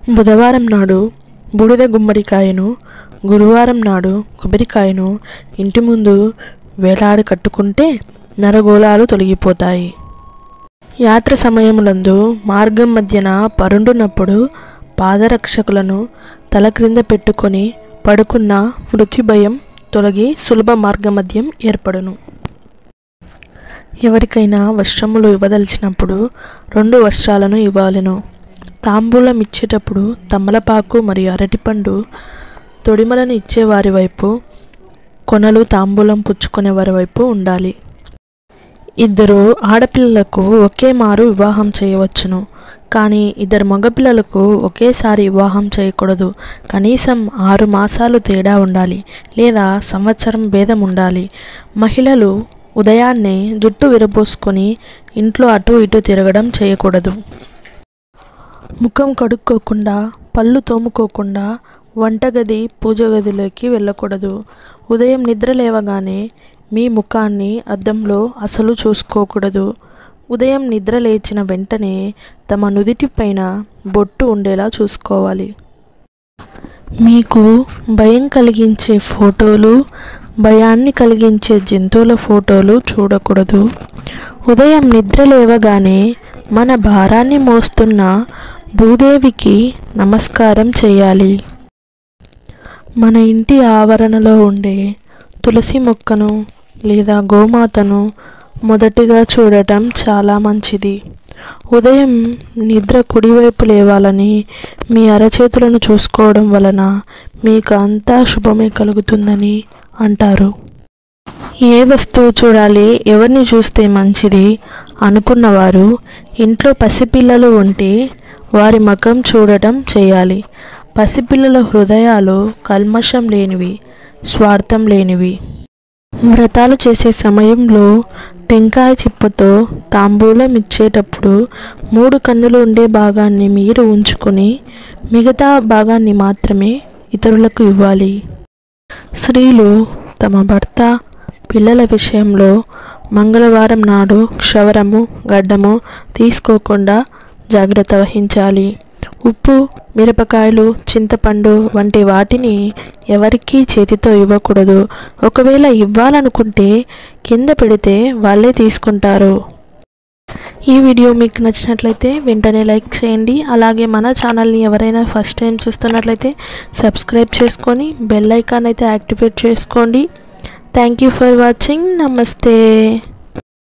బుధవారం నాడు బూడిద గుమ్మడికాయను గురువారం నాడు కొబ్బరికాయను ఇంటి ముందు వేలాడి కట్టుకుంటే నరగోళాలు తొలగిపోతాయి యాత్ర సమయములందు మార్గం మధ్యన పరుండునప్పుడు పాదరక్షకులను తల క్రింద పెట్టుకొని పడుకున్న మృత్యు భయం తొలగి సులభ మార్గమధ్యం ఏర్పడును ఎవరికైనా వస్త్రములు ఇవ్వదలిచినప్పుడు రెండు వస్త్రాలను ఇవ్వాలను తాంబూలం ఇచ్చేటప్పుడు తమలపాకు మరియు అరటిపండు తొడిమలను ఇచ్చేవారి వైపు కొనలు తాంబూలం పుచ్చుకునే వారి వైపు ఉండాలి ఇద్దరు ఆడపిల్లలకు ఒకే మారు వివాహం చేయవచ్చును కానీ ఇద్దరు మగపిల్లలకు ఒకేసారి వివాహం చేయకూడదు కనీసం ఆరు మాసాలు తేడా ఉండాలి లేదా సంవత్సరం భేదం ఉండాలి మహిళలు ఉదయాన్నే జుట్టు విరబోసుకొని ఇంట్లో అటు ఇటు తిరగడం చేయకూడదు ముఖం కడుక్కోకుండా పళ్ళు తోముకోకుండా వంటగది పూజ గదిలోకి వెళ్ళకూడదు ఉదయం నిద్ర లేవగానే మీ ముఖాన్ని అద్దంలో అసలు చూసుకోకూడదు ఉదయం నిద్ర లేచిన వెంటనే తమ నుదిటి పైన బొట్టు ఉండేలా చూసుకోవాలి మీకు భయం కలిగించే ఫోటోలు భయాన్ని కలిగించే జంతువుల ఫోటోలు చూడకూడదు ఉదయం నిద్ర లేవగానే మన భారాన్ని మోస్తున్న భూదేవికి నమస్కారం చేయాలి మన ఇంటి ఆవరణలో ఉండే తులసి మొక్కను లేదా గోమాతను మొదటిగా చూడటం చాలా మంచిది ఉదయం నిద్ర కుడివైపు లేవాలని మీ అరచేతులను చూసుకోవడం వలన మీకు అంతా శుభమే కలుగుతుందని అంటారు ఏ వస్తువు చూడాలి ఎవరిని చూస్తే మంచిది అనుకున్నవారు ఇంట్లో పసిపిల్లలు ఉంటే వారి ముఖం చూడటం చేయాలి పసిపిల్లల హృదయాలు కల్మషం లేనివి స్వార్థం లేనివి వ్రతాలు చేసే సమయంలో టెంకాయ చిప్పతో తాంబూలం ఇచ్చేటప్పుడు మూడు కన్నులు ఉండే భాగాన్ని మీరు ఉంచుకొని మిగతా భాగాన్ని మాత్రమే ఇతరులకు ఇవ్వాలి స్త్రీలు తమ భర్త పిల్లల విషయంలో మంగళవారం నాడు క్షవరము గడ్డము తీసుకోకుండా జాగ్రత్త వహించాలి ఉప్పు మిరపకాయలు చింతపండు వంటి వాటిని ఎవరికీ చేతితో ఇవ్వకూడదు ఒకవేళ ఇవ్వాలనుకుంటే కింద పెడితే వాళ్ళే తీసుకుంటారు ఈ వీడియో మీకు నచ్చినట్లయితే వెంటనే లైక్ చేయండి అలాగే మన ఛానల్ని ఎవరైనా ఫస్ట్ టైం చూస్తున్నట్లయితే సబ్స్క్రైబ్ చేసుకొని బెల్ ఐకాన్ అయితే యాక్టివేట్ చేసుకోండి థ్యాంక్ యూ ఫర్ వాచింగ్ నమస్తే